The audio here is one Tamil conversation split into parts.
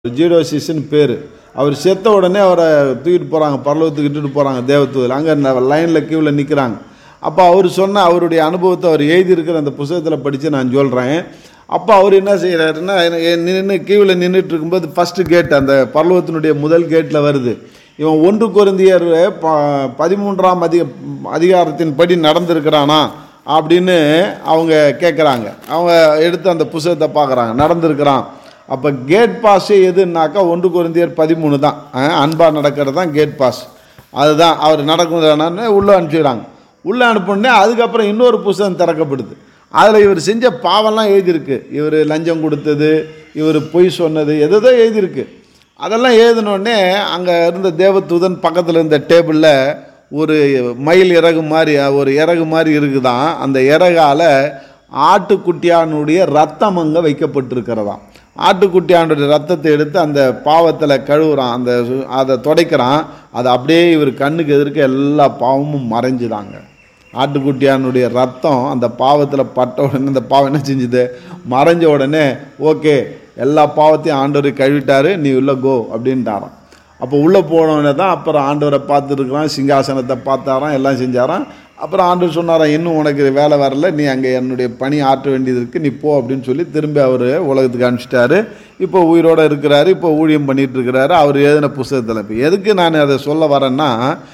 ஜீடோசிஸ்ன்னு பேர் அவர் செத்த உடனே அவரை தூக்கிட்டு போகிறாங்க பரலோகத்துக்கு இட்டுட்டு போகிறாங்க தேவத்தூதில் அங்கே லைனில் கியூவில் நிற்கிறாங்க அப்போ அவர் சொன்ன அவருடைய அனுபவத்தை அவர் எழுதியிருக்கிற அந்த புத்தகத்தில் படித்து நான் சொல்கிறேன் அப்போ அவர் என்ன செய்கிறாருன்னா நின்று கியூவில் நின்றுட்டு இருக்கும்போது ஃபஸ்ட்டு கேட் அந்த பரலோகத்தினுடைய முதல் கேட்டில் வருது இவன் ஒன்று குருந்தியர் ப பதிமூன்றாம் அதிக அதிகாரத்தின் படி நடந்திருக்கிறானா அப்படின்னு அவங்க கேட்குறாங்க அவங்க எடுத்து அந்த புத்தகத்தை பார்க்குறாங்க நடந்திருக்கிறான் அப்போ கேட் பாஸே எதுன்னாக்கா ஒன்று குருந்தியர் பதிமூணு தான் அன்பாக நடக்கிறது தான் கேட் பாஸ் அதுதான் அவர் நடக்குதுன்னு உள்ளே அனுப்பிச்சிடுறாங்க உள்ளே அனுப்புனே அதுக்கப்புறம் இன்னொரு புஸ்தகம் திறக்கப்படுது அதில் இவர் செஞ்ச பாவம்லாம் எழுதியிருக்கு இவர் லஞ்சம் கொடுத்தது இவர் பொய் சொன்னது எதோ எழுதியிருக்கு அதெல்லாம் எழுதினோடனே அங்கே இருந்த தேவதூதன் பக்கத்தில் இருந்த டேபிளில் ஒரு மயில் இறகு மாதிரி ஒரு இறகு மாதிரி இருக்குதான் அந்த இறகால ஆட்டுக்குட்டியானுடைய ரத்தம் அங்கே வைக்கப்பட்டிருக்கிறதாம் ஆட்டுக்குட்டியானுடைய ரத்தத்தை எடுத்து அந்த பாவத்தில் கழுவுறான் அந்த சு- அதை துடைக்கிறான் அது அப்படியே இவர் கண்ணுக்கு எதிர்க்க எல்லா பாவமும் மறைஞ்சுதாங்க ஆட்டுக்குட்டியானுடைய ரத்தம் அந்த பாவத்தில் பட்ட உடனே அந்த பாவம் என்ன செஞ்சுது மறைஞ்ச உடனே ஓகே எல்லா பாவத்தையும் ஆண்டவர் கழுவிட்டாரு நீ உள்ள கோ அப்படின்ட்டாராம் அப்போ உள்ளே போனவனே தான் அப்புறம் ஆண்டவரை பார்த்துருக்குறான் சிங்காசனத்தை பார்த்தாராம் எல்லாம் செஞ்சாராம் அப்புறம் ஆண்டவர் சொன்னாராம் இன்னும் உனக்கு வேலை வரல நீ அங்கே என்னுடைய பணி ஆற்ற வேண்டியது இருக்குது நீ போ அப்படின்னு சொல்லி திரும்பி அவர் உலகத்துக்கு அனுப்பிச்சிட்டாரு இப்போ உயிரோடு இருக்கிறாரு இப்போ ஊழியம் பண்ணிட்டு இருக்கிறாரு அவர் எழுதின புஸ்தகத்தில் இப்போ எதுக்கு நான் அதை சொல்ல வரேன்னா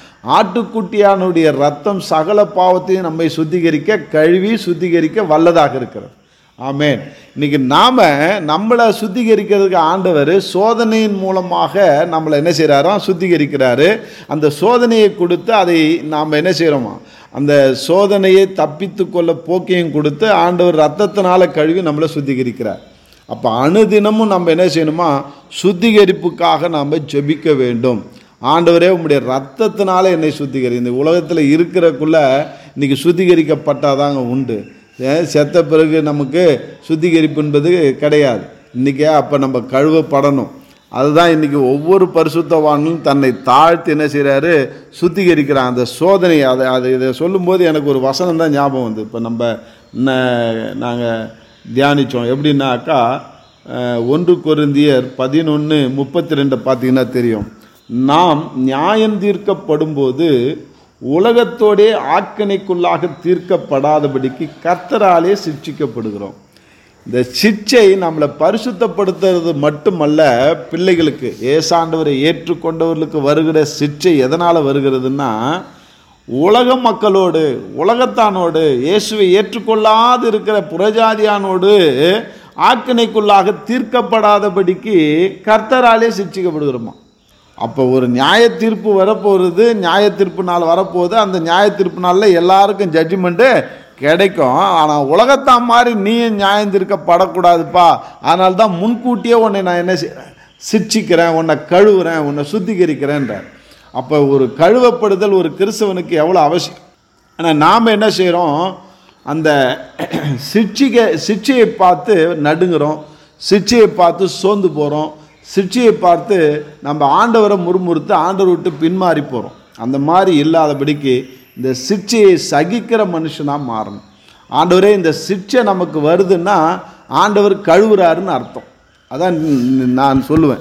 ஆட்டுக்குட்டியானுடைய ரத்தம் சகல பாவத்தையும் நம்மை சுத்திகரிக்க கழுவி சுத்திகரிக்க வல்லதாக இருக்கிறது ஆமென் இன்னைக்கு நாம் நம்மளை சுத்திகரிக்கிறதுக்கு ஆண்டவர் சோதனையின் மூலமாக நம்மளை என்ன செய்கிறாராம் சுத்திகரிக்கிறாரு அந்த சோதனையை கொடுத்து அதை நாம் என்ன செய்கிறோமா அந்த சோதனையை தப்பித்து கொள்ள போக்கையும் கொடுத்து ஆண்டவர் ரத்தத்தினால கழுவி நம்மளை சுத்திகரிக்கிறார் அப்போ அணுதினமும் நம்ம என்ன செய்யணுமா சுத்திகரிப்புக்காக நாம் ஜெபிக்க வேண்டும் ஆண்டவரே உம்முடைய ரத்தத்தினால என்னை சுத்திகரி இந்த உலகத்தில் இருக்கிறக்குள்ள இன்னைக்கு சுத்திகரிக்கப்பட்டாதாங்க உண்டு ஏன் செத்த பிறகு நமக்கு சுத்திகரிப்பு என்பது கிடையாது இன்றைக்கி அப்போ நம்ம கழுவப்படணும் அதுதான் இன்றைக்கி ஒவ்வொரு பரிசுத்தவானும் தன்னை தாழ்த்தி என்ன செய்கிறாரு சுத்திகரிக்கிறான் அந்த சோதனை அதை அதை இதை சொல்லும்போது எனக்கு ஒரு வசனம் தான் ஞாபகம் வந்து இப்போ நம்ம நாங்கள் தியானித்தோம் எப்படின்னாக்கா அஹ், ஒன்று கொரிந்தியர் பதினொன்று முப்பத்தி ரெண்டு பார்த்தீங்கன்னா தெரியும் நாம் நியாயம் தீர்க்கப்படும்போது உலகத்தோடே ஆக்கணைக்குள்ளாக தீர்க்கப்படாதபடிக்கு கர்த்தராலே சிட்சிக்கப்படுகிறோம் இந்த சிட்சை நம்மளை பரிசுத்தப்படுத்துறது மட்டுமல்ல பிள்ளைகளுக்கு ஏசாண்டவரை ஏற்றுக்கொண்டவர்களுக்கு வருகிற சிட்சை எதனால் வருகிறதுன்னா உலக மக்களோடு உலகத்தானோடு இயேசுவை ஏற்றுக்கொள்ளாது இருக்கிற புறஜாதியானோடு ஆக்கினைக்குள்ளாக தீர்க்கப்படாதபடிக்கு கர்த்தராலே சிட்சிக்கப்படுகிறோமா அப்போ ஒரு நியாய தீர்ப்பு வரப்போகிறது நியாய தீர்ப்பு நாள் வரப்போகுது அந்த நியாய தீர்ப்பு நாளில் எல்லாருக்கும் ஜட்ஜ்மெண்ட்டு கிடைக்கும் ஆனால் உலகத்தான் மாதிரி நீயும் நியாயம் தீர்க்கப்படக்கூடாதுப்பா அதனால தான் முன்கூட்டியே உன்னை நான் என்ன செய்கிறேன் சிட்சிக்கிறேன் உன்னை கழுவுறேன் உன்னை சுத்திகரிக்கிறேன்றார் அப்போ ஒரு கழுவப்படுதல் ஒரு கிறிஸ்தவனுக்கு எவ்வளோ அவசியம் ஆனால் நாம் என்ன செய்கிறோம் அந்த சிட்சிக்க சிட்சையை பார்த்து நடுங்குறோம் சிட்சையை பார்த்து சோர்ந்து போகிறோம் சிட்சையை பார்த்து நம்ம ஆண்டவரை முறுமுறுத்து ஆண்டவர் விட்டு பின்மாறி போகிறோம் அந்த மாதிரி இல்லாதபடிக்கு இந்த சிட்சையை சகிக்கிற மனுஷனாக மாறணும் ஆண்டவரே இந்த சிட்சை நமக்கு வருதுன்னா ஆண்டவர் கழுவுறாருன்னு அர்த்தம் அதான் நான் சொல்லுவேன்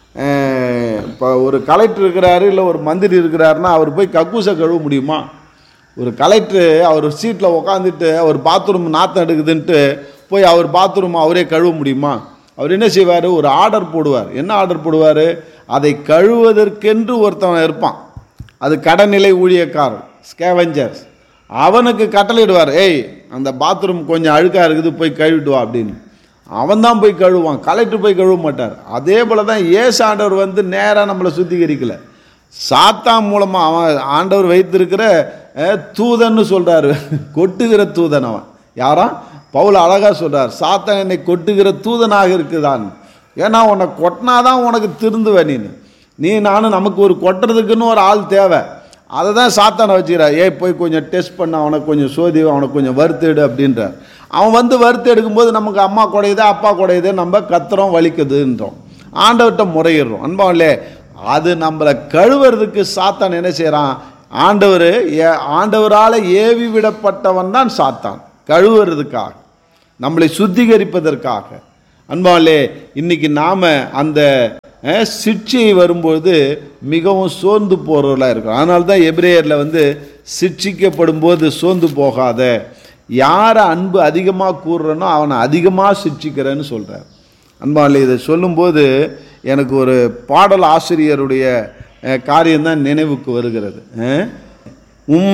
இப்போ ஒரு கலெக்டர் இருக்கிறாரு இல்லை ஒரு மந்திரி இருக்கிறாருன்னா அவர் போய் கக்கூசை கழுவ முடியுமா ஒரு கலெக்டர் அவர் சீட்டில் உக்காந்துட்டு அவர் பாத்ரூம் நாத்தம் எடுக்குதுன்ட்டு போய் அவர் பாத்ரூம் அவரே கழுவ முடியுமா அவர் என்ன செய்வார் ஒரு ஆர்டர் போடுவார் என்ன ஆர்டர் போடுவார் அதை கழுவதற்கென்று ஒருத்தவன் இருப்பான் அது கடநிலை ஊழியக்காரன் ஸ்கேவெஞ்சர்ஸ் அவனுக்கு கட்டளையிடுவார் ஏய் அந்த பாத்ரூம் கொஞ்சம் அழுக்காக இருக்குது போய் கழுவிட்டு வா அப்படின்னு அவன் தான் போய் கழுவான் கலெக்டர் போய் கழுவ மாட்டார் அதே போல் தான் ஏசு ஆண்டவர் வந்து நேராக நம்மளை சுத்திகரிக்கல சாத்தான் மூலமாக அவன் ஆண்டவர் வைத்திருக்கிற அஹ், தூதன்னு சொல்கிறாரு கொட்டுகிற தூதன் அவன் யாரா பவுல் அழகாக சொல்றார் சாத்தான் என்னை கொட்டுகிற தூதனாக இருக்குதான் ஏன்னா உன்னை கொட்டினாதான் உனக்கு திருந்துவ நீ நீ நானும் நமக்கு ஒரு கொட்டுறதுக்குன்னு ஒரு ஆள் தேவை அதை தான் சாத்தானை வச்சுக்கிறார் ஏய் போய் கொஞ்சம் டெஸ்ட் பண்ண அவனை கொஞ்சம் சோதி அவனை கொஞ்சம் வறுத்தெடு அப்படின்றார் அவன் வந்து வறுத்து எடுக்கும்போது நமக்கு அம்மா குடையுதே அப்பா குடையுதே நம்ம கத்துறோம் வலிக்குதுன்றோம் ஆண்டவர்கிட்ட முறையிடுறோம் அன்பாவிலே அது நம்மளை கழுவுறதுக்கு சாத்தான் என்ன செய்கிறான் ஆண்டவர் ஆண்டவரால் ஏவி விடப்பட்டவன் தான் சாத்தான் கழுவுறதுக்காக நம்மளை சுத்திகரிப்பதற்காக அன்பாலே இன்னைக்கு நாம் அந்த அஹ், சிட்சை வரும்போது மிகவும் சோர்ந்து போகிறவர்களாக இருக்கும் அதனால தான் எபிரேயரில் வந்து சிட்சிக்கப்படும் போது சோர்ந்து போகாத யாரை அன்பு அதிகமாக கூறுறனோ அவனை அதிகமாக சிட்சிக்கிறேன்னு சொல்கிறார் அன்பாலே இதை சொல்லும்போது எனக்கு ஒரு பாடல் ஆசிரியருடைய காரியம்தான் நினைவுக்கு வருகிறது அஹ், உம்